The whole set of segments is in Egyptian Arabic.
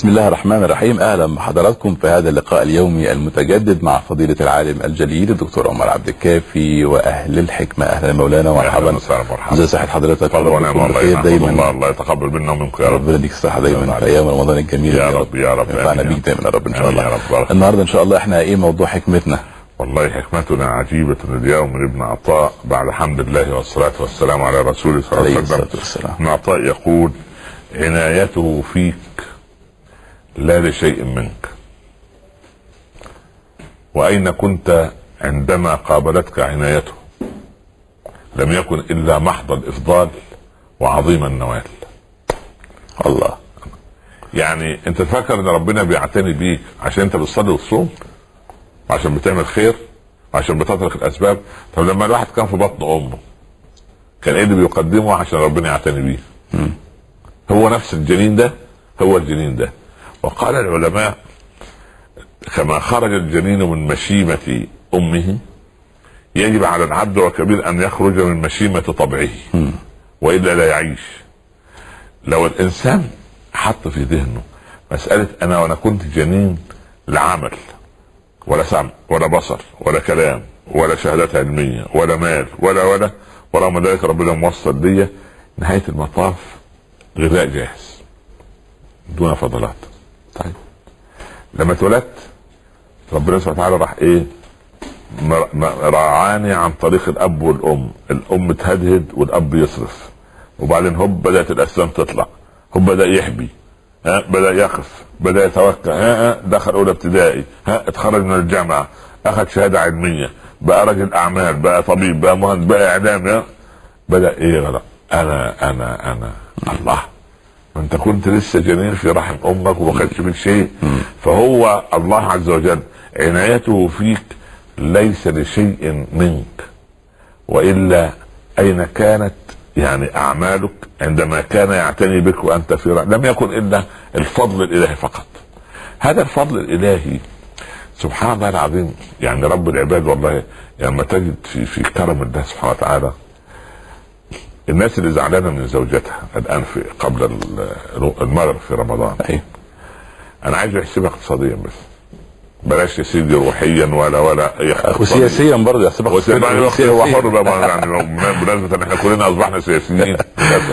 بسم الله الرحمن الرحيم اهلا بحضراتكم في هذا اللقاء اليومي المتجدد مع فضيله العالم الجليل الدكتور عمر عبد الكافي واهل الحكمه اهلا مولانا اهلا مرحبا وسهلا مرحبا ازي صحه حضرتك تفضل ونعم تكون الله بخير يحفظ الله دايما الله يتقبل منا ومنكم يا رب ربنا يديك الصحه دايما الله في ايام رمضان الجميل يا رب يا رب ينفعنا آمين. بيك دايما يا رب ان شاء آمين الله يا رب بارك. النهارده ان شاء الله احنا ايه موضوع حكمتنا والله حكمتنا عجيبة اليوم من ابن عطاء بعد حمد الله والصلاة والسلام على رسوله صلى الله عليه عليه وسلم الصلاه والسلام ابن عطاء يقول عنايته فيك لا لشيء منك وأين كنت عندما قابلتك عنايته لم يكن إلا محض الإفضال وعظيم النوال الله يعني انت تفكر ان ربنا بيعتني بيك عشان انت بتصلي وتصوم وعشان بتعمل خير وعشان بتترك الاسباب طب لما الواحد كان في بطن امه كان ايه اللي بيقدمه عشان ربنا يعتني بيه هو نفس الجنين ده هو الجنين ده وقال العلماء كما خرج الجنين من مشيمة أمه يجب على العبد وكبير أن يخرج من مشيمة طبعه وإلا لا يعيش لو الإنسان حط في ذهنه مسألة أنا وأنا كنت جنين لعمل ولا سمع ولا بصر ولا كلام ولا شهادات علمية ولا مال ولا ولا ورغم ذلك ربنا موصل ليا نهاية المطاف غذاء جاهز دون فضلات طيب لما اتولدت ربنا سبحانه وتعالى راح ايه مر- م- رعاني عن طريق الاب والام الام تهدهد والاب يصرف وبعدين هوب بدات الاسنان تطلع هوب بدا يحبي ها بدا يقف بدا يتوكل ها, ها دخل اولى ابتدائي ها اتخرج من الجامعه اخذ شهاده علميه بقى رجل اعمال بقى طبيب بقى مهندس بقى اعلامي ها؟ بدا ايه غلط انا انا انا الله انت كنت لسه جنين في رحم امك وما خدش من شيء فهو الله عز وجل عنايته فيك ليس لشيء منك والا اين كانت يعني اعمالك عندما كان يعتني بك وانت في رحم لم يكن الا الفضل الالهي فقط هذا الفضل الالهي سبحان الله العظيم يعني رب العباد والله لما تجد في في كرم الله سبحانه وتعالى الناس اللي زعلانه من زوجتها الان في قبل ال- المغرب في رمضان ايوه انا عايز احسبها اقتصاديا بس بلاش يا سيدي روحيا ولا ولا أي اقتصاديا. وسياسيا برضه يحسبك وسياسيا هو حر بقى ما- يعني بمناسبه ان احنا كلنا اصبحنا سياسيين للأسف.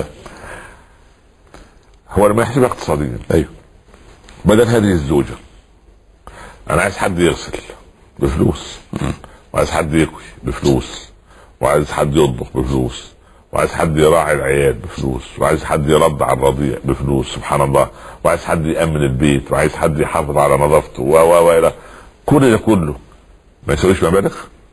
هو لما يحسبها اقتصاديا ايوه بدل هذه الزوجه انا عايز حد يغسل بفلوس وعايز حد يكوي بفلوس وعايز حد يطبخ بفلوس وعايز حد يراعي العيال بفلوس وعايز حد يرضع الرضيع بفلوس سبحان الله وعايز حد يامن البيت وعايز حد يحافظ على نظافته و و و الى كل ده كله ما يسويش مبالغ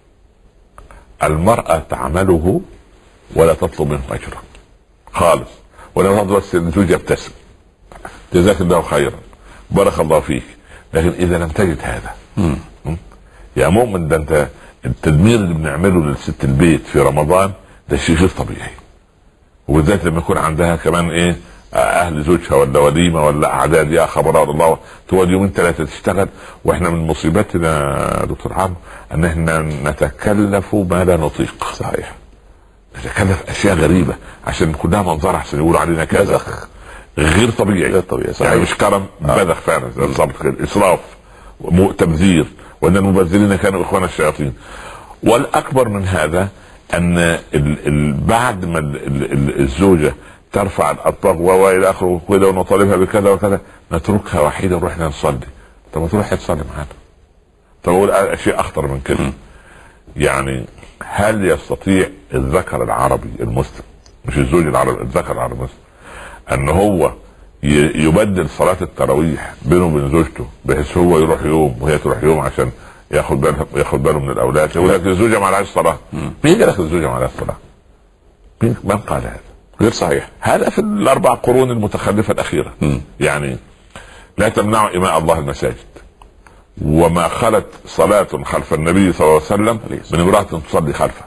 المرأة تعمله ولا تطلب منه أجرا خالص ولا تطلب بس إن الزوج يبتسم جزاك الله خيرا بارك الله فيك لكن اذا لم تجد هذا م? يا مؤمن ده انت التدمير اللي بنعمله لست البيت في رمضان ده شيء غير طبيعي وبالذات لما يكون عندها كمان ايه اهل زوجها ولا وليمه ولا اعداد يا خبر الله تقعد يومين ثلاثه تشتغل واحنا من مصيبتنا يا دكتور عمرو ان احنا نتكلف ما لا نطيق صحيح نتكلف اشياء غريبه عشان كلها منظر احسن يقولوا علينا كذا بذخ. غير طبيعي غير طبيعي، صحيح. يعني مش كرم بذخ فعلا زي بالظبط كده اسراف ومو- تبذير وان المبذرين كانوا اخوان الشياطين والاكبر من هذا ان ال ال بعد ما ال ال ال الزوجه ترفع الاطباق و و الى اخره وكده ونطالبها بكذا وكذا نتركها وحيده ونروح نصلي طب ما تروح تصلي معانا طب اقول اشياء اخطر من كده يعني هل يستطيع الذكر العربي المسلم مش الزوج العربي الذكر العربي المسلم ان هو ي- يبدل صلاة التراويح بينه وبين زوجته بحيث هو يروح يوم وهي تروح يوم عشان ياخد باله ياخد باله من الاولاد يقول لك الزوجه ما عليهاش صلاه مين قال لك الزوجه ما عليهاش صلاه؟ مين من قال هذا؟ غير صحيح هذا في الاربع قرون المتخلفه الاخيره يعني لا تمنعوا اماء الله المساجد وما خلت صلاة خلف النبي صلى الله عليه وسلم من امرأة تصلي خلفه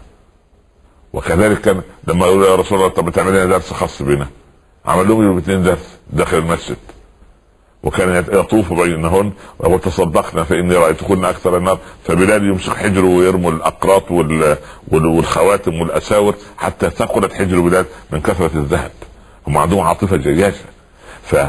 وكذلك كان لما يقولوا يا رسول الله طب بتعمل لنا درس خاص بنا عمل لهم يوم اثنين درس داخل المسجد وكان يطوف بينهن وتصدقنا فاني رايتكن اكثر النار فبلال يمسك حجره ويرمي الاقراط وال... وال... والخواتم والاساور حتى ثقلت حجر بلال من كثره الذهب هم عندهم عاطفه جياشه ف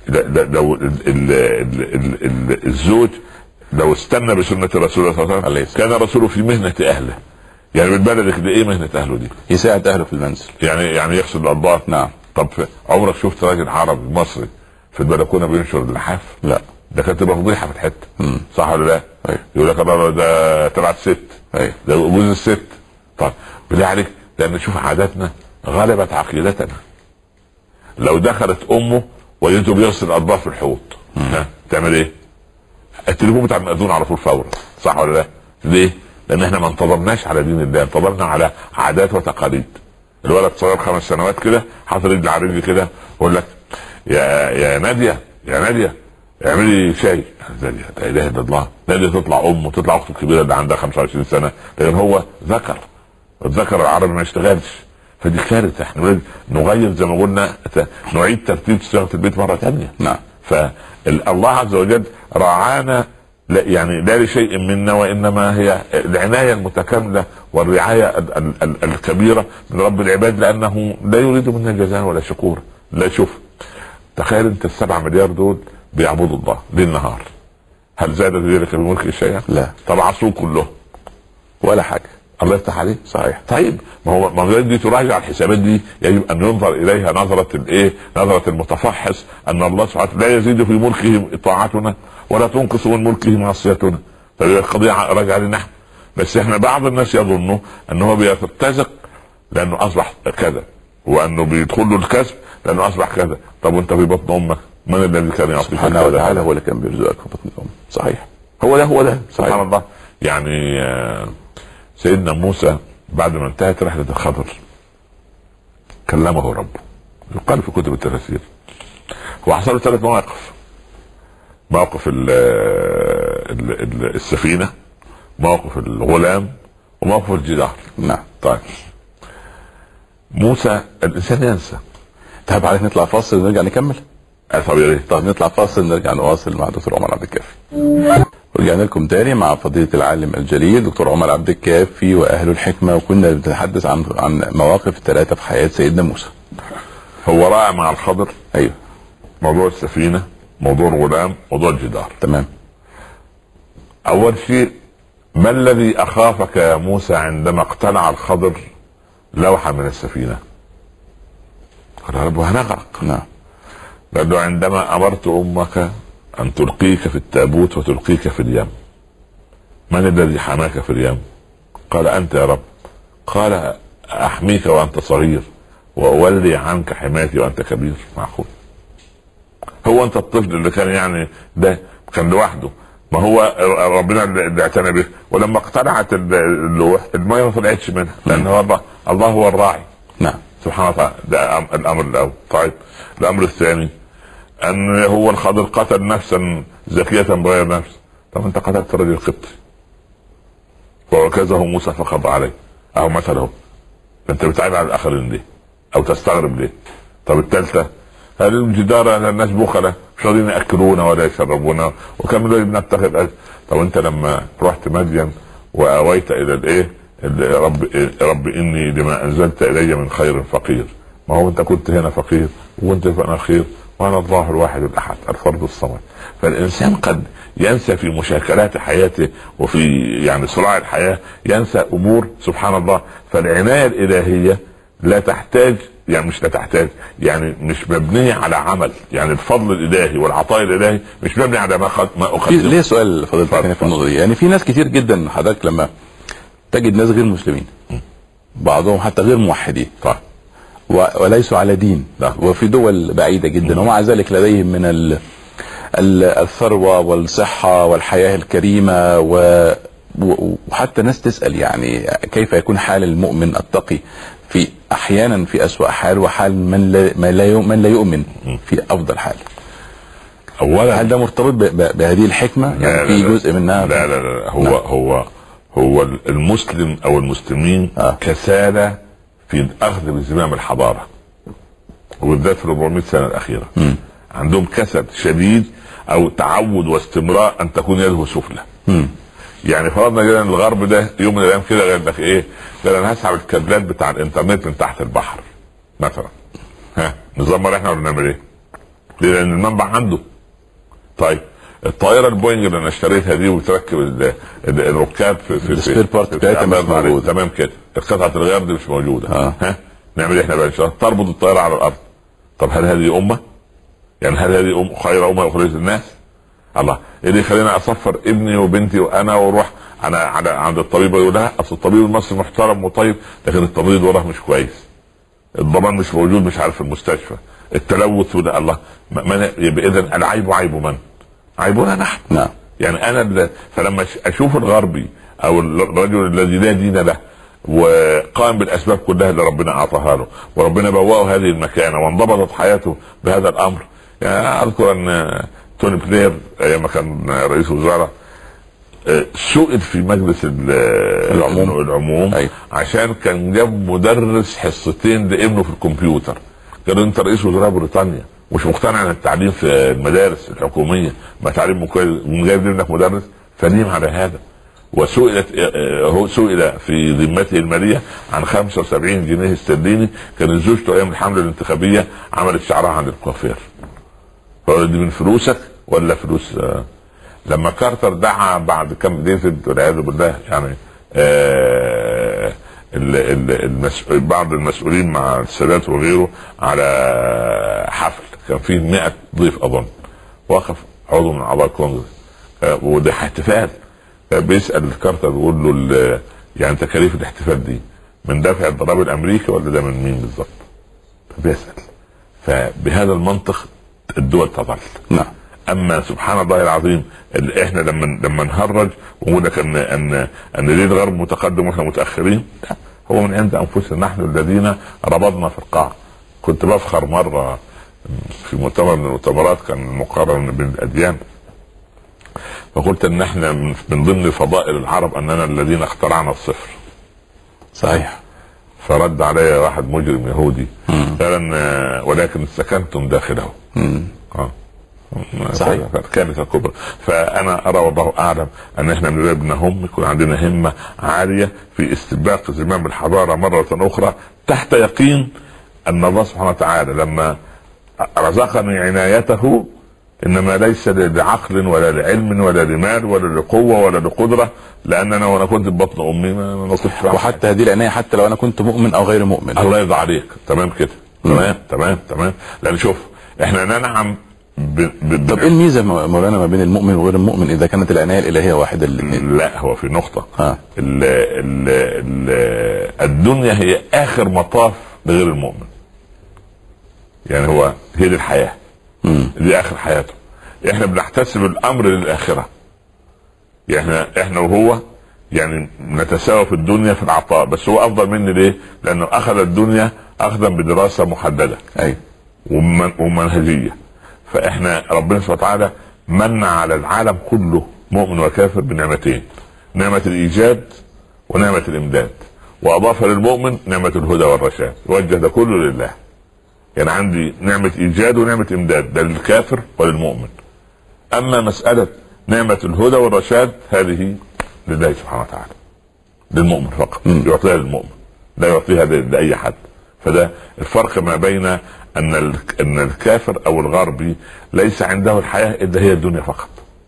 لا- لا- لو ال ال ال ال ال الزوج لو استنى بسنه الرسول صلى الله عليه عليه وسلم كان الرسول في مهنه اهله يعني بالبلد كده ايه مهنه اهله دي؟ يساعد اهله في المنزل يعني يعني يغسل الاطباق نعم طب في- عمرك شفت راجل عربي مصري في البلكونه بينشر اللحاف؟ لا ده كانت تبقى فضيحه في الحته مم. صح ولا لا؟ أيوة. يقول لك الله ده تبع الست ايوه ده جوز الست طيب بالله عليك لان شوف عاداتنا غلبت عقيدتنا لو دخلت امه وجدته بيغسل الاطباق في الحوض ها تعمل ايه؟ التليفون بتاع المأذون على طول فورا صح ولا لا؟ ليه؟ لان احنا ما انتظرناش على دين الله انتظرنا على عادات وتقاليد الولد صغير خمس سنوات كده حاطط رجل على رجل كده يقول لك يا يا ناديه يا ناديه اعملي شاي يا ناديه لا اله الا الله ناديه تطلع ام وتطلع اخته الكبيره اللي عندها 25 سنه لان هو ذكر الذكر العربي ما يشتغلش فدي كارثه احنا لازم نغير زي ما قلنا ت- نعيد ترتيب صياغه البيت مره ثانيه نعم فالله عز وجل راعانا لا يعني لا لشيء منا وانما هي العنايه المتكامله والرعايه ال- ال- ال- الكبيره من رب العباد لانه لا يريد منا جزاء ولا شكور لا شوف تخيل انت السبعة مليار دول بيعبدوا الله ليل نهار هل زاد ذلك في ملك شيئا؟ لا طب عصوه كلهم ولا حاجه الله يفتح عليه صحيح طيب ما هو ما هو دي تراجع الحسابات دي يجب ان ينظر اليها نظره الايه؟ نظره المتفحص ان الله سبحانه وتعالى لا يزيد في ملكه طاعتنا ولا تنقص من ملكه معصيتنا فهي القضيه راجعه لنا احنا بس احنا بعض الناس يظنوا ان هو بيرتزق لانه اصبح كذا وانه بيدخل له الكسب لانه اصبح كذا طب وانت في بطن امك من الذي كان يعطيك سبحانه كذا؟ وتعالى هو اللي كان بيرزقك في بطن الام صحيح هو ده هو ده صحيح. سبحان الله يعني آه، سيدنا موسى بعد ما انتهت رحله الخضر كلمه ربه يقال في كتب التفاسير هو حصل له ثلاث مواقف موقف ال ال ال السفينه موقف الغلام وموقف الجدار نعم طيب موسى الانسان ينسى طب عليك نطلع فاصل ونرجع نكمل آه، طب يا ريت طب نطلع فاصل نرجع نواصل مع دكتور عمر عبد الكافي ورجعنا لكم تاني مع فضيلة العالم الجليل دكتور عمر عبد الكافي وأهل الحكمة وكنا بنتحدث عن عن مواقف الثلاثة في حياة سيدنا موسى هو راى مع الخضر أيوه موضوع السفينه موضوع الغلام موضوع الجدار تمام اول شيء ما الذي اخافك يا موسى عندما اقتلع الخضر لوحه من السفينه قال يا رب هنغرق نعم قال له عندما امرت امك ان تلقيك في التابوت وتلقيك في اليم من الذي حماك في اليم قال انت يا رب قال احميك وانت صغير واولي عنك حمايتي وانت كبير معقول هو انت الطفل اللي كان يعني ده كان لوحده ما هو ربنا اللي اعتنى به ولما اقتلعت اللوح الميه ما طلعتش منها لان هو الله الله هو الراعي نعم سبحانه وتعالى ده أم- الامر الاول طيب الامر الثاني ان هو الخضر قتل نفسا زكيه بغير نفس طب انت قتلت رجل قبطي ووكزه موسى فقضى عليه اهو مثله انت بتعيب على الاخرين ليه؟ او تستغرب ليه؟ طب الثالثه هذه الجدار الناس بخله مش راضيين ياكلونا ولا يشربونا وكم دول بنتخذ أجر. طب انت لما رحت مدين واويت الى الايه؟ ال- رب رب اني لما انزلت الي من خير فقير ما هو انت كنت هنا فقير وانت فانا خير وانا الله الواحد الاحد الفرد الصمد فالانسان قد ينسى في مشاكلات حياته وفي يعني صراع الحياه ينسى امور سبحان الله فالعنايه الالهيه لا تحتاج يعني مش لا تحتاج يعني مش مبنيه على عمل يعني الفضل الالهي والعطاء الالهي مش مبني على ما قد ما في اقدم ليه سؤال فضيلتك اتفضل. هنا في النقطة دي يعني في ناس كتير جدا حضرتك لما تجد ناس غير مسلمين بعضهم حتى غير موحدين طيب و- وليسوا على دين نعم. وفي دول بعيدة جدا ومع ذلك لديهم من ال ال- الثروة والصحة والحياة الكريمة و و- وحتى ناس تسأل يعني كيف يكون حال المؤمن التقي في أحيانا في أسوأ حال وحال من لا من لا يؤ- من لا يؤمن في أفضل حال اولا هل ده مرتبط ب- ب- بهذه الحكمة لا، يعني لا، في لا. جزء منها لا لا لا هو نعم. هو هو المسلم او المسلمين آه. كسالى في اخذ بزمام الحضاره وبالذات في 400 سنه الاخيره مم. عندهم كسل شديد او تعود واستمرار ان تكون يده سفلى مم. يعني فرضنا كده ان الغرب ده يوم من الايام كده قال لك ايه؟ قال انا هسحب الكابلات بتاع الانترنت من تحت البحر مثلا ها نظام احنا ولا نعمل ايه؟ ليه؟ لان المنبع عنده طيب الطائره البوينج اللي انا اشتريتها دي وتركب ال- ال- الركاب في في السبير بارت في- بتاعتها الله مش يرضى عليك. موجودة. تمام كده قطعه الغيار دي مش موجوده آه. ها نعمل ايه احنا بقى ان شاء الله تربط الطائره على الارض طب هل هذه امه؟ يعني هل هذه أم خير امه اخرجت الناس؟ الله ايه اللي يخليني اصفر ابني وبنتي وانا واروح على على عند الطبيب يقول لها اصل الطبيب المصري محترم وطيب لكن التمريض وراه مش كويس الضمان مش موجود مش عارف في المستشفى التلوث وده الله ما- ما يبقى اذا العيب عيب من؟ عيبنا نحن نعم يعني انا اللي فلما أش- اشوف الغربي او الرجل الذي لا دين له وقام بالاسباب كلها اللي ربنا اعطاها له وربنا بوأه هذه المكانه وانضبطت حياته بهذا الامر يعني اذكر ان توني بلير ايام ما كان رئيس وزراء آه، سئل في مجلس ال- العموم. العموم أيوة. عشان كان جاب مدرس حصتين لابنه في الكمبيوتر قال له انت رئيس وزراء بريطانيا مش مقتنع ان التعليم في المدارس الحكوميه ما تعليم كويس وجايب ابنك مدرس فنيم على هذا وسئلت آه، هو سئل في ذمته الماليه عن 75 جنيه استرليني كانت زوجته ايام الحمله الانتخابيه عملت شعرها عند الكوافير فقال دي من فلوسك ولا فلوس آه، لما كارتر دعا بعد كم ديفيد والعياذ بالله يعني آه ال- ال- المس... بعض المسؤولين مع السادات وغيره على حفل كان فيه 100 ضيف اظن وقف عضو من اعضاء الكونغرس آه، وده احتفال آه، بيسال كارتر بيقول له ال- يعني تكاليف الاحتفال دي من دافع الضرائب الامريكي ولا ده من مين بالظبط؟ فبيسال فبهذا المنطق الدول تظل نعم اما سبحان الله العظيم اللي احنا لما لما نهرج ونقول لك ان ان ان ليه الغرب متقدم واحنا متاخرين لا هو من عند انفسنا نحن الذين ربضنا في القاع كنت بفخر مره في مؤتمر من المؤتمرات كان مقارنه بين الاديان فقلت ان احنا من من ضمن فضائل العرب اننا الذين اخترعنا الصفر صحيح فرد علي واحد مجرم يهودي مم. قال ان ولكن سكنتم داخله مم. اه صحيح. كارثه كبرى فانا ارى والله اعلم ان احنا من ابنا هم يكون عندنا همه عاليه في استباق زمام الحضاره مره اخرى تحت يقين ان الله سبحانه وتعالى لما رزقني عنايته انما ليس لعقل ولا لعلم ولا لمال ولا لقوه ولا لقدره لان انا وانا كنت في بطن امي ما ما نطيق فيها وحتى هذه العناية حتى لو أنا كنت مؤمن أو غير مؤمن الله يرضى عليك تمام كده تمام تمام تمام لان شوف احنا ننعم ب... ب... طب إيه الميزة مو- مولانا ما بين المؤمن وغير المؤمن إذا كانت العناية الإلهية واحدة للاثنين لا هو في نقطة آه. ال ال ال الدنيا هي آخر مطاف لغير المؤمن يعني هو هي دي الحياة مم. دي آخر حياته احنا بنحتسب الأمر للآخرة يعني احنا احنا وهو يعني نتساوى في الدنيا في العطاء بس هو أفضل مني ليه؟ لأنه أخذ الدنيا أخذا بدراسة محددة أيوة ومن- ومنهجيه فاحنا ربنا سبحانه وتعالى من على العالم كله مؤمن وكافر بنعمتين نعمه الايجاد ونعمه الامداد واضاف للمؤمن نعمه الهدى والرشاد وجه ده كله لله يعني عندي نعمه ايجاد ونعمه امداد ده للكافر وللمؤمن اما مساله نعمه الهدى والرشاد هذه لله سبحانه وتعالى للمؤمن فقط مم. يعطيها للمؤمن لا يعطيها ل- لاي حد فده الفرق ما بين ان ال- ان الكافر او الغربي ليس عنده الحياه الا هي الدنيا فقط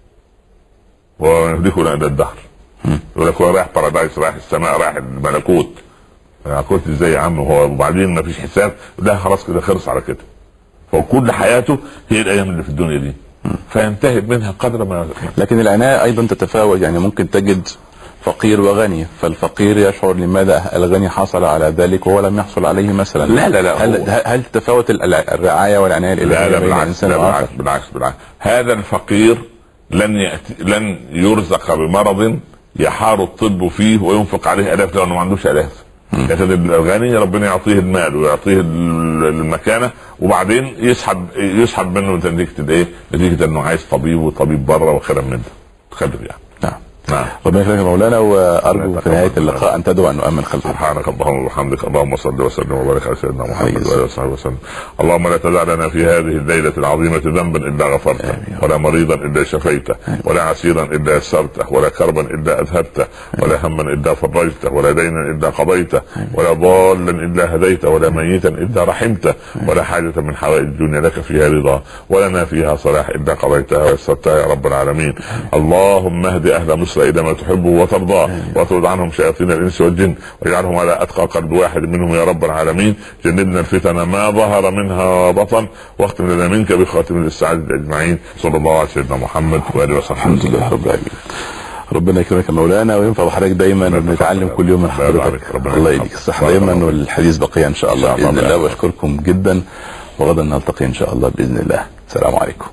ويهلكه الى الدهر يقول لك هو رايح بارادايس رايح السماء رايح الملكوت ملكوت ازاي يا عم هو وبعدين ما فيش حساب لا خلاص كده خلص على كده فكل حياته هي الايام اللي في الدنيا دي فينتهي منها قدر ما لكن العناية أيضا تتفاوت يعني ممكن تجد فقير وغني فالفقير يشعر لماذا الغني حصل على ذلك وهو لم يحصل عليه مثلا لا، لا، لا، هل, هو- هل تتفاوت ال- الرعاية والعناية الإلهية لا لا بين بالعكس الإنسان لا والآخر بالعكس بالعكس بالعكس هذا الفقير لن يأتي لن يرزق بمرض يحار الطب فيه وينفق عليه الاف لانه ما عندوش الاف لكن الغني ربنا يعطيه المال ويعطيه ال- المكانه وبعدين يسحب يسحب منه نتيجه الايه؟ نتيجه انه عايز طبيب وطبيب بره وكلام من ده تخلف يعني نعم نعم ربنا يكرمك يا مولانا وارجو الله في نهايه يتقبل. اللقاء ان تدعو ان نؤمن خلفك سبحانك اللهم وبحمدك اللهم صل وسلم وبارك على سيدنا محمد عليه واله وصحبه وسلم اللهم لا تدع لنا في هذه الليله العظيمه ذنبا الا غفرته ولا مريضا الا شفيته ولا عسيرا الا يسرته ولا كربا الا اذهبته ولا هما الا فرجته ولا دينا الا قضيته ولا ضالا الا هديته ولا ميتا الا رحمته ولا حاجه من حوائج الدنيا لك فيها رضا ولنا فيها صلاح الا قضيتها ويسرتها يا رب العالمين اللهم اهد اهل مصر الى ما تحبه وترضاه واطرد عنهم شياطين الانس والجن واجعلهم على اتقى قلب واحد منهم يا رب العالمين جنبنا الفتن ما ظهر منها وبطن واختم لنا منك بخاتم السعاده اجمعين صلى الله على سيدنا محمد واله وصحبه الحمد لله رب العالمين ربنا يكرمك يا مولانا وينفع بحضرتك دايما ونتعلم كل يوم من الله يبارك حضرتك عليك. ربنا الله يكرمك. يديك الصحه الله دايما يبارك. والحديث بقيه ان شاء الله إن شاء الله باذن الله بإذن الله. واشكركم جدا وغدا نلتقي ان شاء الله باذن الله السلام عليكم